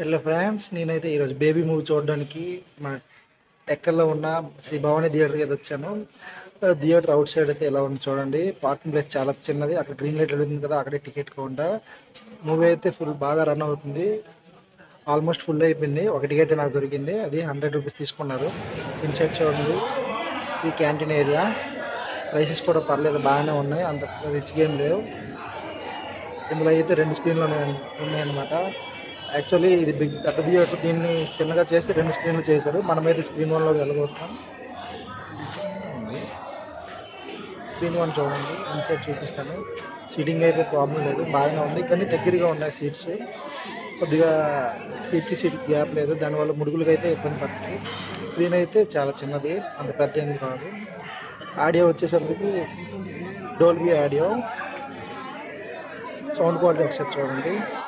hello friends నేనైతే ఈరోజు baby movie చూడడానికి మన ఎక్కల్లో ఉన్న శ్రీ భవానీ థియేటర్కి అయితే వచ్చాను ఆ థియేటర్ అవుట్ సైడ్ అయితే ఎలా ఉంది చూడండి పార్కింగ్ ప్లేస్ చాలా చిన్నది అక్కడ గ్రీన్ లైట్ వెళ్తుంది కదా అక్కడే టికెట్ కౌంటా మూవీ అయితే ఫుల్ బాగా రన్ అవుతుంది ఆల్మోస్ట్ ఫుల్ అయిపోయింది ఒక టికెట్ నాకు దొరికింది అది హండ్రెడ్ రూపీస్ తీసుకున్నారు ఇన్సైడ్ చూడండి ఈ క్యాంటీన్ ఏరియా ప్రైసెస్ కూడా పర్లేదు బాగానే ఉన్నాయి అంత రిచ్ గేమ్ లేవు ఇందులో అయితే రెండు స్క్రీన్లు ఉన్నాయి ఉన్నాయన్నమాట యాక్చువల్లీ ఇది బిగ్ పెద్ద థియేటర్ దీన్ని చిన్నగా చేసి రెండు స్క్రీన్లు చేశారు మనమైతే స్క్రీన్ వన్లో వెళ్ళగొడతాం స్క్రీన్ వన్ చూడండి ఇన్సైడ్ చూపిస్తాను సీటింగ్ అయితే ప్రాబ్లం లేదు బాగానే ఉంది కానీ దగ్గరగా ఉన్నాయి సీట్స్ కొద్దిగా సీట్కి సీట్ గ్యాప్ లేదు దానివల్ల ముడుగులకి అయితే ఇబ్బంది పడుతుంది స్క్రీన్ అయితే చాలా చిన్నది అంత పెద్ద ఏం కాదు ఆడియో వచ్చేసరికి డోల్బీ ఆడియో సౌండ్ క్వాలిటీ ఒకసారి చూడండి